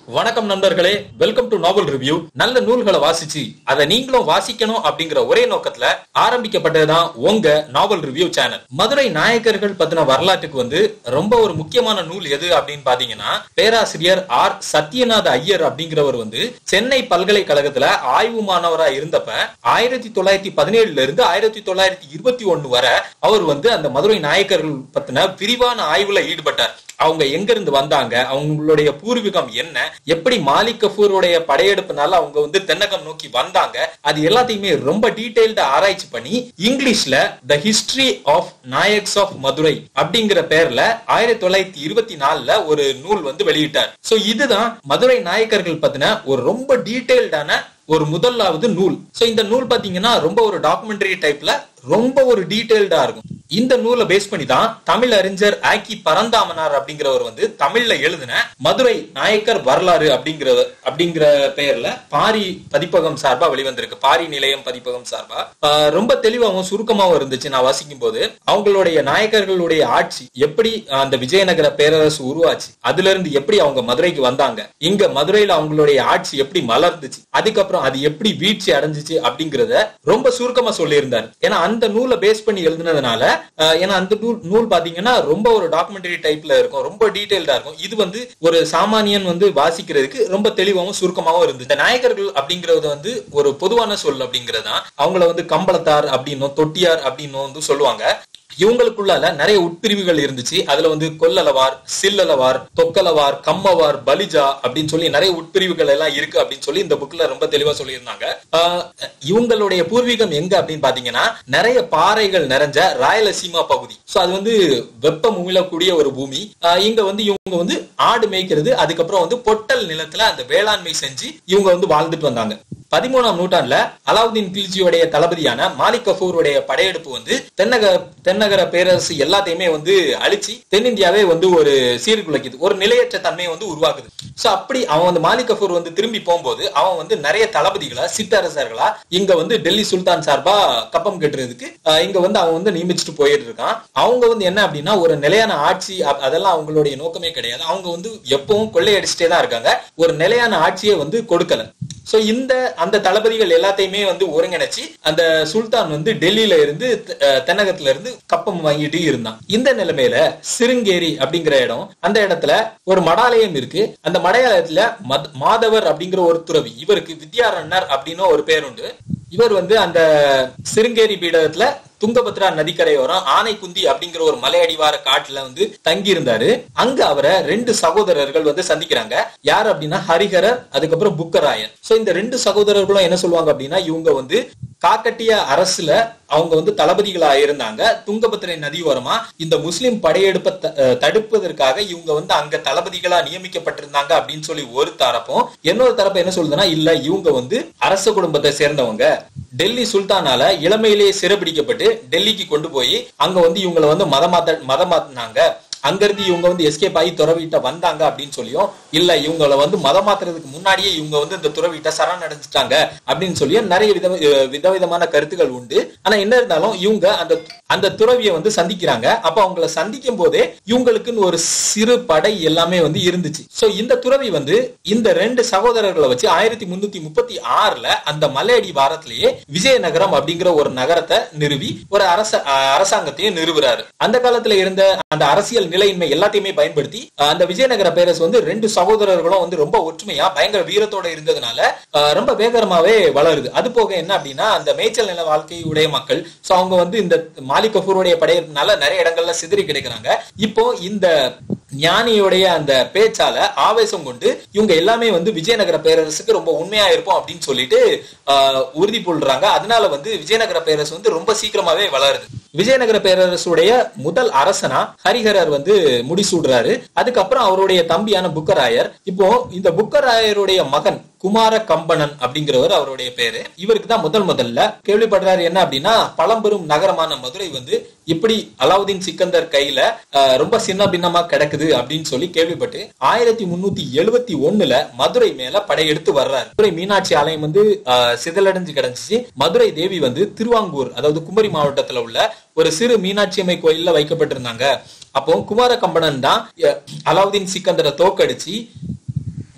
வணக்கம் நண்பர்களே welcome to novel review நல்ல நூல்களை வாசிச்சு அதை நீங்களும் வாசிக்கணும் அப்படிங்கிற ஒரே நோக்கத்துல ஆரம்பிக்கப்பட்டதுதான் உங்க நாவல் ரிவ்யூ சேனல் மதுரை நாயக்கர்கள் பத்தின வரலாற்றுக்கு வந்து ரொம்ப ஒரு முக்கியமான நூல் எது அப்படின்னு பாத்தீங்கன்னா பேராசிரியர் ஆர் சத்யநாத ஐயர் அப்படிங்கிறவர் வந்து சென்னை பல்கலைக்கழகத்துல ஆய்வு மாணவரா இருந்தப்ப ஆயிரத்தி தொள்ளாயிரத்தி பதினேழுல இருந்து ஆயிரத்தி தொள்ளாயிரத்தி இருபத்தி ஒண்ணு வரை அவர் வந்து அந்த மதுரை நாயக்கர்கள் பத்தின விரிவான ஆய்வுல ஈடுபட்டார் அவங்க எங்க இருந்து வந்தாங்க அவங்களுடைய பூர்வீகம் என்ன எப்படி மாலிக் கஃபூருடைய படையெடுப்புனால அவங்க வந்து தென்னகம் நோக்கி வந்தாங்க அது எல்லாத்தையுமே ரொம்ப டீடைல்டா ஆராய்ச்சி பண்ணி இங்கிலீஷ்ல the history of Nayaks of Madurai அப்படிங்கிற பேர்ல ஆயிரத்தி தொள்ளாயிரத்தி இருபத்தி நாலுல ஒரு நூல் வந்து வெளியிட்டார் சோ இதுதான் மதுரை நாயக்கர்கள் பத்தின ஒரு ரொம்ப டீடைல்டான ஒரு முதலாவது நூல் சோ இந்த நூல் பாத்தீங்கன்னா ரொம்ப ஒரு டாக்குமெண்டரி டைப்ல ரொம்ப ஒரு டீடைல்டா இருக்கும் இந்த நூலை பேஸ் பண்ணி தான் தமிழ் அறிஞர் ஆக்கி பரந்தாமனார் அப்படிங்கிறவர் வந்து தமிழ்ல எழுதின மதுரை நாயக்கர் வரலாறு அப்படிங்கிற அப்படிங்கிற பெயர்ல பாரி பதிப்பகம் சார்பா வெளிவந்திருக்கு பாரி நிலையம் பதிப்பகம் சார்பா ஆஹ் ரொம்ப தெளிவாகவும் சுருக்கமாவும் இருந்துச்சு நான் வாசிக்கும் போது அவங்களுடைய நாயக்கர்களுடைய ஆட்சி எப்படி அந்த விஜயநகர பேரரசு உருவாச்சு அதுல இருந்து எப்படி அவங்க மதுரைக்கு வந்தாங்க இங்க மதுரையில அவங்களுடைய ஆட்சி எப்படி மலர்ந்துச்சு அதுக்கப்புறம் அது எப்படி வீழ்ச்சி அடைஞ்சிச்சு அப்படிங்கறத ரொம்ப சுருக்கமா சொல்லியிருந்தார் ஏன்னா அந்த நூலை பேஸ் பண்ணி எழுதுனதுனால அஹ், ஏன்னா அந்த நூல் நூல் பாத்தீங்கன்னா ரொம்ப ஒரு டாக்குமெண்டரி டைப்ல இருக்கும் ரொம்ப டீடைல்டா இருக்கும் இது வந்து ஒரு சாமானியன் வந்து வாசிக்கிறதுக்கு ரொம்ப தெளிவாகவும் சுருக்கமாகவும் இருந்துச்சு இந்த நாயகர்கள் அப்படிங்கறது வந்து ஒரு பொதுவான சொல் அப்படிங்கிறது தான் அவங்கள வந்து கம்பளத்தார் அப்படின்னும் தொட்டியார் அப்படின்னும் வந்து சொல்லுவாங்க இவங்களுக்குள்ளால நிறைய உட்பிரிவுகள் இருந்துச்சு அதுல வந்து கொல்லலவார் சில்லலவார் தொக்கலவார் கம்மவார் பலிஜா அப்படின்னு சொல்லி நிறைய உட்பிரிவுகள் எல்லாம் இருக்கு அப்படின்னு சொல்லி இந்த புக்ல ரொம்ப தெளிவா சொல்லியிருந்தாங்க ஆஹ் இவங்களுடைய பூர்வீகம் எங்க அப்படின்னு பாத்தீங்கன்னா நிறைய பாறைகள் நிறைஞ்ச ராயலசீமா பகுதி சோ அது வந்து வெப்பம் உமிழக்கூடிய ஒரு பூமி ஆஹ் இங்க வந்து இவங்க வந்து ஆடு மேய்க்கிறது அதுக்கப்புறம் வந்து பொட்டல் நிலத்துல அந்த வேளாண்மை செஞ்சு இவங்க வந்து வாழ்ந்துட்டு வந்தாங்க பதிமூணாம் நூற்றாண்டுல அலாவுதீன் கில்ஜியுடைய தளபதியான மாலிக் கஃபூருடைய படையெடுப்பு வந்து தென்னக தென்னகர பேரரசு எல்லாத்தையுமே வந்து அழிச்சு தென்னிந்தியாவே வந்து ஒரு சீர்குலைக்குது ஒரு நிலையற்ற தன்மையை வந்து உருவாக்குது சோ அப்படி அவன் வந்து மாலிக் கஃபூர் வந்து திரும்பி போகும்போது அவன் வந்து நிறைய தளபதிகளா சிற்றரசர்களா இங்க வந்து டெல்லி சுல்தான் சார்பா கப்பம் கட்டுறதுக்கு அஹ், இங்க வந்து அவன் வந்து நியமிச்சுட்டு போயிட்டு இருக்கான் அவங்க வந்து என்ன அப்படின்னா ஒரு நிலையான ஆட்சி அ- அதெல்லாம் அவங்களுடைய நோக்கமே கிடையாது அவங்க வந்து எப்பவும் கொள்ளையடிச்சுட்டே தான் இருக்காங்க ஒரு நிலையான ஆட்சியை வந்து கொடுக்கல சோ இந்த அந்த தளபதிகள் எல்லாத்தையுமே வந்து ஒருங்கிணைச்சு அந்த சுல்தான் வந்து டெல்லியில இருந்து அஹ், தென்னகத்துல இருந்து கப்பம் வாங்கிட்டு இருந்தான் இந்த நிலைமையில சிருங்கேரி அப்படிங்கிற இடம் அந்த இடத்துல ஒரு மடாலயம் இருக்கு அந்த மடாலயத்துல மத்- மாதவர் அப்படிங்கிற ஒரு துறவி இவருக்கு வித்யாரண்யர் அப்படின்னு ஒரு பேர் உண்டு இவர் வந்து அந்த சிருங்கேரி பீடத்துல துங்கபத்ரா நதிக்கரையோரம் ஆனைக்குந்தி அப்படிங்கிற ஒரு மலையடிவார காட்டுல வந்து தங்கி இருந்தாரு அங்க அவரை ரெண்டு சகோதரர்கள் வந்து சந்திக்கிறாங்க யார் அப்படின்னா ஹரிஹரர் அதுக்கப்புறம் புக்கராயர் சோ இந்த ரெண்டு சகோதரர்களும் என்ன சொல்லுவாங்க அப்படின்னா இவங்க வந்து காக்கட்டிய அரசுல அவங்க வந்து தளபதிகளா இருந்தாங்க துங்கபத்திரை நதியோரமா இந்த முஸ்லிம் படையெடுப்பை த- அஹ் தடுப்பதற்காக இவங்க வந்து அங்க தளபதிகளா நியமிக்கப்பட்டிருந்தாங்க அப்படின்னு சொல்லி ஒரு தரப்பும் இன்னொரு தரப்பு என்ன சொல்லுதுன்னா இல்ல இவங்க வந்து அரச குடும்பத்தை சேர்ந்தவங்க டெல்லி சுல்தானால இளமையிலேயே சிறைபிடிக்கப்பட்டு டெல்லிக்கு கொண்டு போய் அங்க வந்து இவங்களை வந்து மதமாத்த மதமாத்தினாங்க அங்க இருந்து இவங்க வந்து எஸ்கேப் ஆகி துறவிட்ட வந்தாங்க அப்படின்னு சொல்லியும் இல்ல இவங்கள வந்து மதம் மாத்துறதுக்கு முன்னாடியே இவங்க வந்து இந்த துறவிட்ட சரணடைஞ்சிட்டாங்க அப்படின்னு சொல்லியும் நிறைய வித அஹ் விதவிதமான கருத்துக்கள் உண்டு ஆனா என்ன இருந்தாலும் இவங்க அந்த அந்த துறவியை வந்து சந்திக்கிறாங்க அப்ப அவங்கள சந்திக்கும் போதே இவங்களுக்குன்னு ஒரு சிறு படை எல்லாமே வந்து இருந்துச்சு சோ இந்த துறவி வந்து இந்த ரெண்டு சகோதரர்களை வச்சு ஆயிரத்தி முன்னூத்தி முப்பத்தி ஆறுல அந்த மலையடி வாரத்திலேயே விஜயநகரம் அப்படிங்கிற ஒரு நகரத்தை நிறுவி ஒரு அரச அஹ் அரசாங்கத்தையும் நிறுவுறாரு அந்த காலத்துல இருந்த அந்த அரசியல் நிலையின்மை எல்லாத்தையுமே பயன்படுத்தி அஹ் அந்த விஜயநகர பேரரசு வந்து ரெண்டு சகோதரர்களும் வந்து ரொம்ப ஒற்றுமையா பயங்கர வீரத்தோட இருந்ததுனால அஹ் ரொம்ப வேகரமாவே வளருது அது போக என்ன அப்படின்னா அந்த மேய்ச்சல் நில வாழ்க்கை உடைய மக்கள் சோ அவங்க வந்து இந்த மாலிக் கஃபூருடைய படையினால நிறைய இடங்கள்ல சிதறி கிடைக்கிறாங்க இப்போ இந்த ஞானியுடைய அந்த பேச்சால ஆவேசம் கொண்டு இவங்க எல்லாமே வந்து விஜயநகர பேரரசுக்கு ரொம்ப உண்மையா இருப்போம் அப்படின்னு சொல்லிட்டு ஆஹ், உறுதி கொள்றாங்க அதனால வந்து விஜயநகர பேரரசு வந்து ரொம்ப சீக்கிரமாவே வளருது விஜயநகர பேரரசுடைய முதல் அரசனா ஹரிஹரர் வந்து முடிசூடுறாரு அதுக்கப்புறம் அவருடைய தம்பியான புக்கராயர் இப்போ இந்த புக்கராயருடைய மகன் குமார கம்பனன் அப்படிங்கிறவர் அவருடைய பேரு இவருக்கு தான் முதல் முதல்ல கேள்விப்படுறாரு என்ன அப்படின்னா பழம்பெரும் நகரமான மதுரை வந்து இப்படி அலாவுதீன் சிக்கந்தர் கையில ஆஹ், ரொம்ப சின்ன பின்னமா கிடக்குது அப்படின்னு சொல்லி கேள்விப்பட்டு ஆயிரத்தி முன்னூத்தி எழுபத்தி ஒண்ணுல மதுரை மேல படையெடுத்து வர்றாரு மதுரை மீனாட்சி ஆலயம் வந்து ஆஹ், சிதலடைஞ்சு கிடந்துச்சு மதுரை தேவி வந்து திருவாங்கூர் அதாவது குமரி மாவட்டத்துல உள்ள ஒரு சிறு மீனாட்சி அம்மை கோயில்ல வைக்கப்பட்டிருந்தாங்க அப்போ குமார கம்பனன் தான் அஹ், அலாவுதீன் சிக்கந்தரை தோக்கடிச்சு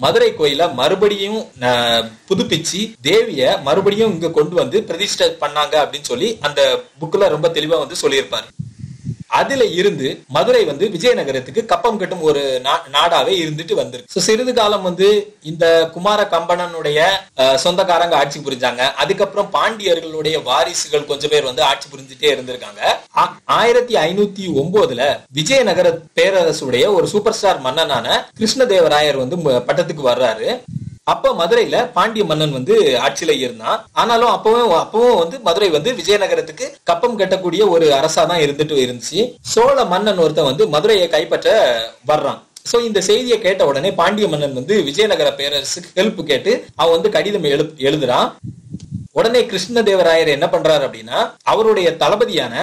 மதுரை கோயில மறுபடியும் அஹ், புதுப்பிச்சு தேவிய மறுபடியும் இங்க கொண்டு வந்து பிரதிஷ்டை பண்ணாங்க அப்படின்னு சொல்லி அந்த புக்ல ரொம்ப தெளிவா வந்து சொல்லியிருப்பாரு அதுல இருந்து மதுரை வந்து விஜயநகரத்துக்கு கப்பம் கட்டும் ஒரு நா- நாடாவே இருந்துட்டு வந்திருக்கு So, சிறிது காலம் வந்து இந்த குமார கம்பனனுடைய அஹ், சொந்தக்காரங்க ஆட்சி புரிஞ்சாங்க அதுக்கப்புறம் பாண்டியர்களுடைய வாரிசுகள் கொஞ்சம் பேர் வந்து ஆட்சி புரிஞ்சுட்டே இருந்திருக்காங்க ஆ- ஆயிரத்தி ஐநூத்தி ஒன்பதுல விஜயநகர பேரரசுடைய ஒரு சூப்பர் ஸ்டார் மன்னனான கிருஷ்ணதேவராயர் வந்து ம- பட்டத்துக்கு வர்றாரு அப்ப மதுரையில பாண்டிய மன்னன் வந்து ஆட்சியில இருந்தான் ஆனாலும் அப்பவும் அப்பவும் வந்து மதுரை வந்து விஜயநகரத்துக்கு கப்பம் கட்டக்கூடிய ஒரு அரசா தான் இருந்துட்டு இருந்துச்சு சோழ மன்னன் ஒருத்தன் வந்து மதுரையை கைப்பற்ற வர்றான் சோ இந்த செய்தியை கேட்ட உடனே பாண்டிய மன்னன் வந்து விஜயநகர பேரரசுக்கு ஹெல்ப் கேட்டு அவன் வந்து கடிதம் எழு எழுதுறான் உடனே கிருஷ்ணதேவராயர் என்ன பண்றாரு அப்படின்னா அவருடைய தளபதியான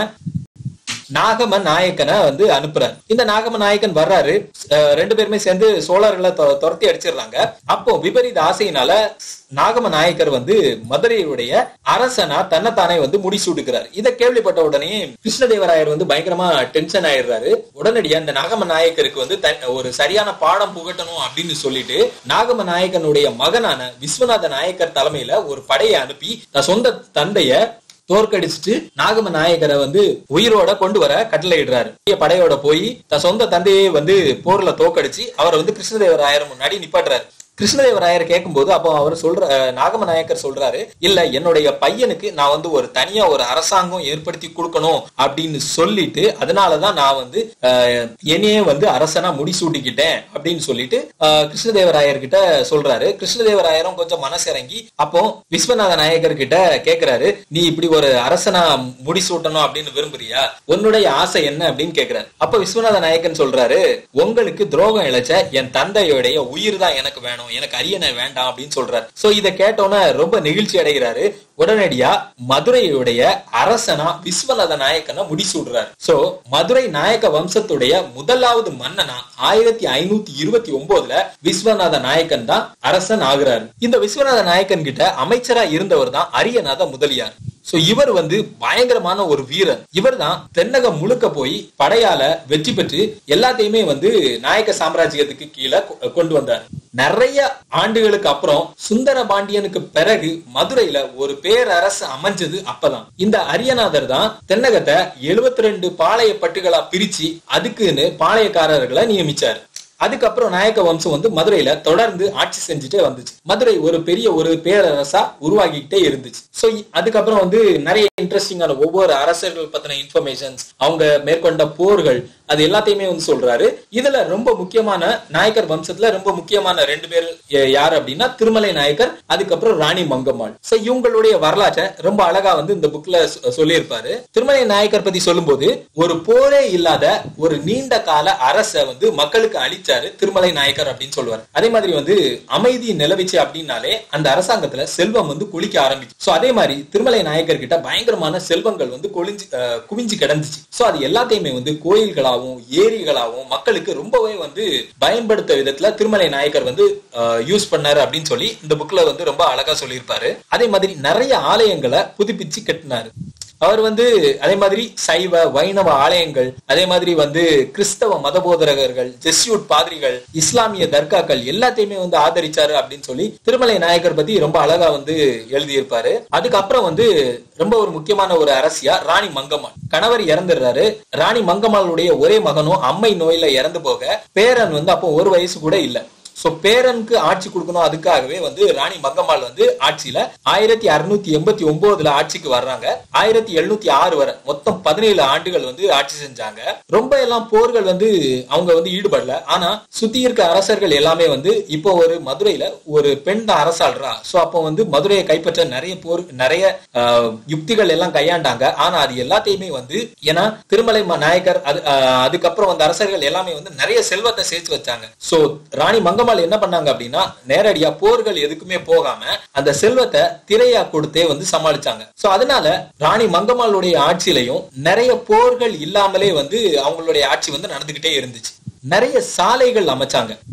நாகம நாயக்கனை வந்து அனுப்புறாரு இந்த நாகம நாயக்கன் வர்றாரு அஹ் ரெண்டு பேருமே சேர்ந்து சோழர்களை தொ- துரத்தி அடிச்சிடுறாங்க அப்போ விபரீத ஆசையினால நாகம நாயக்கர் வந்து மதுரையுடைய அரசனா தன்னைத்தானே வந்து முடிசூட்டுக்கிறார் இதை கேள்விப்பட்ட உடனே கிருஷ்ணதேவராயர் வந்து பயங்கரமா டென்ஷன் ஆயிடுறாரு உடனடியா இந்த நாகம நாயக்கருக்கு வந்து த- ஒரு சரியான பாடம் புகட்டணும் அப்படின்னு சொல்லிட்டு நாகம நாயக்கனுடைய மகனான விஸ்வநாத நாயக்கர் தலைமையில ஒரு படையை அனுப்பி தன் சொந்த தந்தைய தோற்கடிச்சிட்டு நாகம நாயகரை வந்து உயிரோட கொண்டு வர கட்டளையிடுறாரு பெரிய படையோட போய் தன் சொந்த தந்தையை வந்து போர்ல தோக்கடிச்சு அவரை வந்து கிருஷ்ணதேவராயர் முன்னாடி நிப்பாட்டுறாரு கிருஷ்ணதேவராயர் கேட்கும்போது அப்போ அவர் சொல்ற அஹ், நாகம நாயக்கர் சொல்றாரு இல்ல என்னுடைய பையனுக்கு நான் வந்து ஒரு தனியா ஒரு அரசாங்கம் ஏற்படுத்தி கொடுக்கணும் அப்படின்னு சொல்லிட்டு அதனாலதான் நான் வந்து அஹ், என்னையே வந்து அரசனா முடிசூட்டிக்கிட்டேன் அப்படின்னு சொல்லிட்டு அஹ், கிருஷ்ணதேவராயர் கிட்ட சொல்றாரு கிருஷ்ணதேவராயரும் கொஞ்சம் மனசிறங்கி அப்போ விஸ்வநாத நாயக்கர் கிட்ட கேக்குறாரு நீ இப்படி ஒரு அரசனா முடிசூட்டணும் அப்படின்னு விரும்புறியா உன்னுடைய ஆசை என்ன அப்படின்னு கேக்குறாரு அப்ப விஸ்வநாத நாயக்கன் சொல்றாரு உங்களுக்கு துரோகம் இழைச்ச என் தந்தையுடைய உயிர் தான் எனக்கு வேணும் எனக்கு அரியணை வேண்டாம் அப்படின்னு சொல்றாரு சோ இதை கேட்டோன்னே ரொம்ப நெகிழ்ச்சி அடைகிறாரு உடனடியா மதுரையுடைய அரசனா விஸ்வநாத நாயக்கனை முடிசூடுறாரு சோ மதுரை நாயக்க வம்சத்துடைய முதலாவது மன்னனா ஆயிரத்தி ஐநூத்தி இருபத்தி ஒன்பதுல விஸ்வநாத நாயக்கன் தான் அரசன் ஆகுறாரு இந்த விஸ்வநாத நாயக்கன் கிட்ட அமைச்சரா இருந்தவர் தான் அரியநாத முதலியார் சோ இவர் வந்து பயங்கரமான ஒரு வீரர் இவர் தான் தென்னகம் முழுக்க போய் படையால வெற்றி பெற்று எல்லாத்தையுமே வந்து நாயக்க சாம்ராஜ்யத்துக்கு கீழே கொ- கொண்டு வந்தார் நிறைய ஆண்டுகளுக்கு அப்புறம் சுந்தர பாண்டியனுக்கு பிறகு மதுரையில ஒரு பேரரசு அமைஞ்சது அப்பதான் இந்த அரியநாதர் தான் தென்னகத்தை 72 ரெண்டு பாளைய பட்டுகளா பிரிச்சு அதுக்குன்னு பாளையக்காரர்களை நியமிச்சாரு அதுக்கப்புறம் நாயக்க வம்சம் வந்து மதுரையில தொடர்ந்து ஆட்சி செஞ்சுட்டே வந்துச்சு மதுரை ஒரு பெரிய ஒரு பேரரசா உருவாகிக்கிட்டே இருந்துச்சு சோ அதுக்கப்புறம் வந்து நிறைய இன்ட்ரெஸ்டிங்கான ஒவ்வொரு அரசர்கள் பத்தின இன்ஃபர்மேஷன்ஸ் அவங்க மேற்கொண்ட போர்கள் அது எல்லாத்தையுமே வந்து சொல்றாரு இதுல ரொம்ப முக்கியமான நாயக்கர் வம்சத்துல ரொம்ப முக்கியமான ரெண்டு பேர் ய- யார் அப்படின்னா திருமலை நாயக்கர் அதுக்கப்புறம் ராணி மங்கம்மாள் சோ இவங்களுடைய வரலாற்றை ரொம்ப அழகா வந்து இந்த புக்ல சொ- சொல்லியிருப்பாரு திருமலை நாயக்கர் பத்தி சொல்லும்போது ஒரு போரே இல்லாத ஒரு நீண்ட கால அரச வந்து மக்களுக்கு அளிச்சாரு திருமலை நாயக்கர் அப்படின்னு சொல்லுவார் அதே மாதிரி வந்து அமைதி நிலவிச்சு அப்படின்னாலே அந்த அரசாங்கத்துல செல்வம் வந்து குளிக்க ஆரம்பிச்சு சோ அதே மாதிரி திருமலை நாயக்கர் கிட்ட பயங்கரமான செல்வங்கள் வந்து கொளிஞ்சு அஹ், குவிஞ்சு கிடந்துச்சு சோ அது எல்லாத்தையுமே வந்து கோயில்களாகவும் ஏரிகளாகவும் மக்களுக்கு ரொம்பவே வந்து பயன்படுத்த விதத்துல திருமலை நாயக்கர் வந்து யூஸ் பண்ணாரு அப்படின்னு சொல்லி இந்த புக்ல வந்து ரொம்ப அழகா சொல்லியிருப்பாரு அதே மாதிரி நிறைய ஆலயங்களை புதுப்பிச்சு கட்டினாரு அவர் வந்து அதே மாதிரி சைவ வைணவ ஆலயங்கள் அதே மாதிரி வந்து கிறிஸ்தவ மதபோதரகர்கள் ஜெஸ்யூட் பாதிரிகள் இஸ்லாமிய தர்காக்கள் எல்லாத்தையுமே வந்து ஆதரிச்சாரு அப்படின்னு சொல்லி திருமலை நாயக்கர் பத்தி ரொம்ப அழகா வந்து எழுதியிருப்பாரு அதுக்கப்புறம் வந்து ரொம்ப ஒரு முக்கியமான ஒரு அரசியா ராணி மங்கம்மாள் கணவர் இறந்துடுறாரு ராணி மங்கம்மாளுடைய ஒரே மகனும் அம்மை நோயில இறந்து போக பேரன் வந்து அப்போ ஒரு வயசு கூட இல்ல சோ பேரனுக்கு ஆட்சி கொடுக்கணும் அதுக்காகவே வந்து ராணி மங்கம்மாள் வந்து ஆட்சியில ஆயிரத்தி அறுநூத்தி எண்பத்தி ஒன்பதுல ஆட்சிக்கு வர்றாங்க ஆயிரத்தி எழுநூத்தி ஆறு வரை மொத்தம் பதினேழு ஆண்டுகள் வந்து ஆட்சி செஞ்சாங்க ரொம்ப எல்லாம் போர்கள் வந்து அவங்க வந்து ஈடுபடல ஆனா சுத்தி இருக்க அரசர்கள் எல்லாமே வந்து இப்போ ஒரு மதுரையில ஒரு பெண் தான் அரசாள்றா சோ அப்போ வந்து மதுரையை கைப்பற்ற நிறைய போர் நிறைய ஆஹ், யுக்திகள் எல்லாம் கையாண்டாங்க ஆனா அது எல்லாத்தையுமே வந்து ஏன்னா திருமலை ம- நாயக்கர் அது ஆஹ், அதுக்கப்புறம் வந்த அரசர்கள் எல்லாமே வந்து நிறைய செல்வத்தை சேர்த்து வச்சாங்க சோ ராணி மங்கம்மாள் என்ன பண்ணாங்க அப்படின்னா நேரடியா போர்கள் எதுக்குமே போகாம அந்த செல்வத்தை திரையா கொடுத்தே வந்து சமாளிச்சாங்க சோ அதனால ராணி மங்கம்மாளுடைய ஆட்சியிலையும் நிறைய போர்கள் இல்லாமலே வந்து அவங்களுடைய ஆட்சி வந்து நடந்துகிட்டே இருந்துச்சு நிறைய சாலைகள் அமைச்சாங்க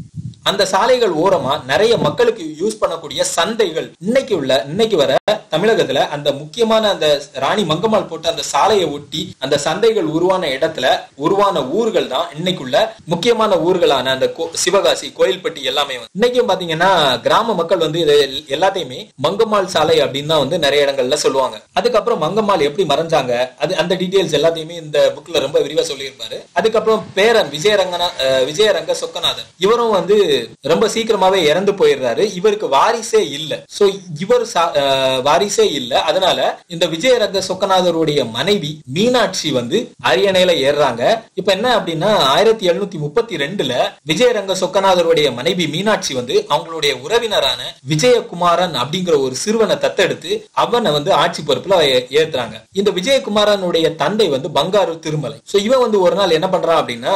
அந்த சாலைகள் ஓரமா நிறைய மக்களுக்கு யூஸ் பண்ணக்கூடிய சந்தைகள் இன்னைக்கு உள்ள இன்னைக்கு வர தமிழகத்துல அந்த முக்கியமான அந்த ராணி மங்கம்மாள் போட்ட அந்த சாலையை ஒட்டி அந்த சந்தைகள் உருவான இடத்துல உருவான ஊர்கள் தான் இன்னைக்குள்ள முக்கியமான ஊர்களான அந்த கோ- சிவகாசி கோயில்பட்டி எல்லாமே வந்து இன்னைக்கும் பாத்தீங்கன்னா கிராம மக்கள் வந்து இது எல்லாத்தையுமே மங்கம்மாள் சாலை அப்படின்னு தான் வந்து நிறைய இடங்கள்ல சொல்லுவாங்க அதுக்கப்புறம் மங்கம்மாள் எப்படி மறைஞ்சாங்க அது அந்த டீடைல்ஸ் எல்லாத்தையுமே இந்த புக்ல ரொம்ப விரிவா சொல்லியிருப்பாரு அதுக்கப்புறம் பேரன் விஜயரங்கனா அஹ், விஜயரங்க சொக்கநாதன் இவரும் வந்து ரொம்ப சீக்கிரமாவே இறந்து போயிடுறாரு இவருக்கு வாரிசே இல்ல சோ இவர் சா- அஹ், வாரிசே இல்ல அதனால இந்த விஜயரங்க சொக்கநாதருடைய மனைவி மீனாட்சி வந்து அரியணையில ஏறுறாங்க இப்ப என்ன அப்படின்னா ஆயிரத்தி எழுநூத்தி முப்பத்தி ரெண்டுல விஜயரங்க சொக்கநாதருடைய மனைவி மீனாட்சி வந்து அவங்களுடைய உறவினரான விஜயகுமாரன் அப்படிங்கிற ஒரு சிறுவனை தத்தெடுத்து அவனை வந்து ஆட்சி பொறுப்புல ஏ- ஏத்துறாங்க இந்த விஜயகுமாரனுடைய தந்தை வந்து பங்காரு திருமலை சோ இவன் வந்து ஒரு நாள் என்ன பண்றான் அப்படின்னா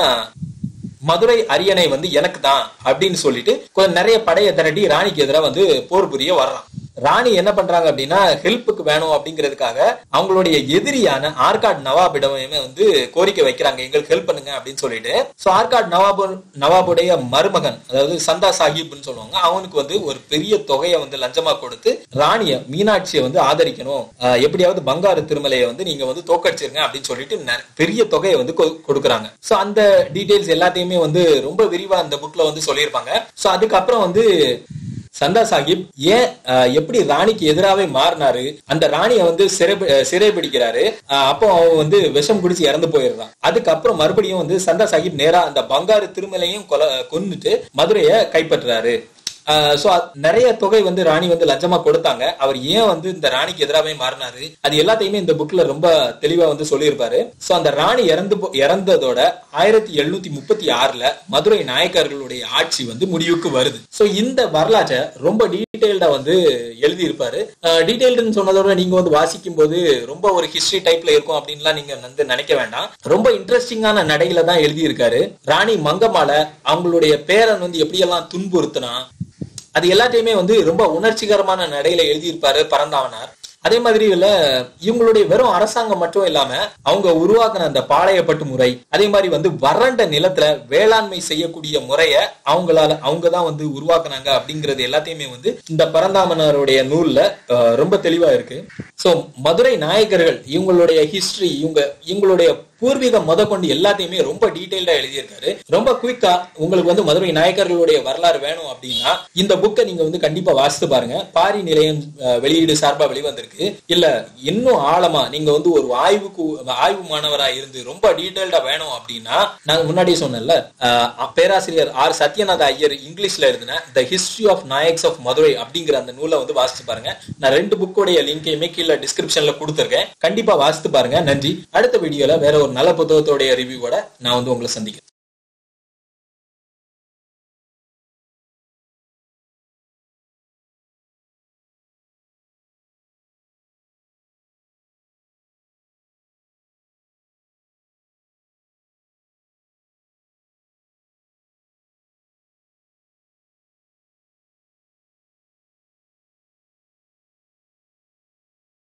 மதுரை அரியணை வந்து எனக்கு தான் அப்படின்னு சொல்லிட்டு கொஞ்சம் நிறைய படையை திரட்டி ராணிக்கு எதிராக வந்து போர் புரிய வர்றான் ராணி என்ன பண்றாங்க அப்படின்னா ஹெல்ப்புக்கு வேணும் அப்படிங்கிறதுக்காக அவங்களுடைய எதிரியான ஆர்காட் நவாபிடமே வந்து கோரிக்கை வைக்கிறாங்க எங்களுக்கு ஹெல்ப் பண்ணுங்க அப்படின்னு சொல்லிட்டு சோ ஆர்காட் நவாபு நவாபுடைய மருமகன் அதாவது சந்தா சாஹிப்னு சொல்லுவாங்க அவனுக்கு வந்து ஒரு பெரிய தொகையை வந்து லஞ்சமா கொடுத்து ராணிய மீனாட்சியை வந்து ஆதரிக்கணும் ஆஹ் எப்படியாவது பங்காரு திருமலையை வந்து நீங்க வந்து தோக்கடிச்சிருங்க அப்படின்னு சொல்லிட்டு நெ- பெரிய தொகையை வந்து கொ- கொடுக்குறாங்க சோ அந்த டீடைல்ஸ் எல்லாத்தையுமே வந்து ரொம்ப விரிவா அந்த புக்ல வந்து சொல்லியிருப்பாங்க சோ அதுக்கப்புறம் வந்து சந்தா சாஹிப் ஏன் அஹ், எப்படி ராணிக்கு எதிராவே மாறினாரு அந்த ராணியை வந்து சிறை சிறை பிடிக்கிறாரு அஹ், அப்போ அவன் வந்து விஷம் குடிச்சு இறந்து போயிடுறான் அதுக்கப்புறம் மறுபடியும் வந்து சந்தா சாஹிப் நேரா அந்த பங்காரு திருமலையும் கொலை கொன்னுட்டு மதுரையை கைப்பற்றுறாரு சோ நிறைய தொகை வந்து ராணி வந்து லஞ்சமா கொடுத்தாங்க அவர் ஏன் வந்து இந்த ராணிக்கு எதிராவே மாறினாரு அது எல்லாத்தையுமே இந்த புக்ல ரொம்ப தெளிவா வந்து சொல்லியிருப்பாரு சோ அந்த ராணி இறந்து போ- இறந்ததோட ஆயிரத்தி எழுநூத்தி முப்பத்தி ஆறுல மதுரை நாயக்கர்களுடைய ஆட்சி வந்து முடிவுக்கு வருது சோ இந்த வரலாற்றை ரொம்ப டீடைல்டா வந்து எழுதியிருப்பாரு டீடைல்டுன்னு சொன்னதோட நீங்க வந்து வாசிக்கும் போது ரொம்ப ஒரு ஹிஸ்டரி டைப்ல இருக்கும் அப்படின்லாம் நீங்க வந்து நினைக்க வேண்டாம் ரொம்ப இன்ட்ரெஸ்டிங்கான நடையில தான் எழுதியிருக்காரு ராணி மங்கம்மால அவங்களுடைய பேரன் வந்து எப்படியெல்லாம் துன்புறுத்தினா அது எல்லாத்தையுமே வந்து ரொம்ப உணர்ச்சிகரமான நடையில எழுதியிருப்பாரு பரந்தாவனார் அதே மாதிரி இல்ல இவங்களுடைய வெறும் அரசாங்கம் மட்டும் இல்லாம அவங்க உருவாக்குன அந்த பாளையப்பட்டு முறை அதே மாதிரி வந்து வறண்ட நிலத்துல வேளாண்மை செய்யக்கூடிய முறைய அவங்களால அவங்க தான் வந்து உருவாக்குனாங்க அப்படிங்கறது எல்லாத்தையுமே வந்து இந்த பரந்தாமனாருடைய நூல்ல அஹ், ரொம்ப தெளிவா இருக்கு சோ மதுரை நாயக்கர்கள் இவங்களுடைய ஹிஸ்டரி இவங்க இவங்களுடைய பூர்வீகம் முத கொண்டு எல்லாத்தையுமே ரொம்ப டீடைல்டா எழுதியிருக்காரு ரொம்ப குயிக்கா உங்களுக்கு வந்து மதுரை நாயக்கர்களுடைய வரலாறு வேணும் அப்படின்னா இந்த புக்கை நீங்க வந்து கண்டிப்பா வாசித்து பாருங்க பாரி நிலையம் அஹ், வெளியீடு சார்பா வெளிவந்திருக்கு இல்ல இன்னும் ஆழமா நீங்க வந்து ஒரு ஆய்வுக்கு ஆய்வு மாணவரா இருந்து ரொம்ப டீடைல்டா வேணும் அப்படின்னா நான் முன்னாடியே சொன்னேன்ல அஹ், பேராசிரியர் ஆர் சத்யநாத ஐயர் இங்கிலீஷ்ல எழுதின the history of Nayaks of Madurai அப்படிங்கிற அந்த நூலை வந்து வாசிச்சு பாருங்க நான் ரெண்டு புக்கோடைய லிங்கையுமே கீழே டிஸ்கிரிப்ஷன்ல கொடுத்துருக்கேன் கண்டிப்பா வாசித்து பாருங்க நன்றி அடுத்த வீடியோல வேற ஒரு நல்ல புத்தகத்தோடைய ரிவ்யூவோட நான் வந்து உங்களை சந்திக்கிறேன்